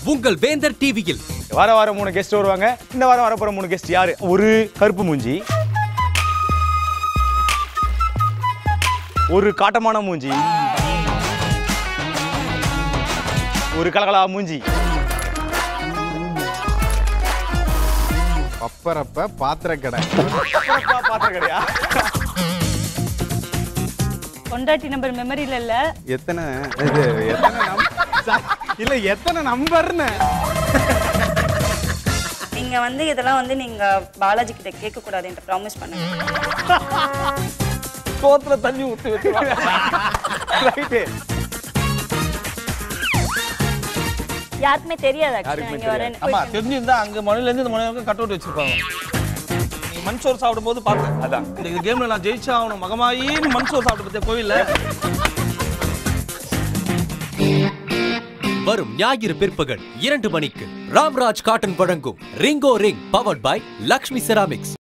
உங்கள் வேந்தர் டிவியில் வார வாரம் மூணு கெஸ்ட் வருவாங்க இந்த வாரம் வரப்போற மூணு கெஸ்ட் யாரு ஒரு கருப்பு மூஞ்சி ஒரு காட்டமான மூஞ்சி ஒரு கலகலா மூஞ்சி பப்பரப்ப பாத்திர கடை பாத்திரம் கிடையா கொண்டாட்டி நம்பர் மெமரியில இல்ல எத்தனை இது எத்தனை நம் சார், இல்ல எத்தனை நம்பர்னு நீங்க வந்து இதெல்லாம் வந்து நீங்க பாலாஜி கிட்ட கேட்க கூடாது என்று ப்ராமிஸ் பண்ணுங்க சோத்துல தண்ணி ஊத்தி வச்சு ரைட்டு யாருக்குமே தெரியாது actually யாருக்குமே இங்க வரேன்னு. ஆமா தெரிஞ்சிருந்தா அங்க மணில இருந்து இந்த மணி வரைக்கும் கட் அவுட் வச்சிருப்பாங்க நீ மண் சோறு சாப்பிடும் போது பார்த்தேன் அதான் இந்த கேம்ல நான் ஜெயிச்சா ஆகணும் மகமாயின்னு மண் சோறு சாப்பிட்டு பத்தியா கோவில்ல வரும் ஞாயிறு பிற்பகல் இரண்டு மணிக்கு ராம்ராஜ் காட்டன் வழங்கும் Ringo ring powered by Lakshmi ceramics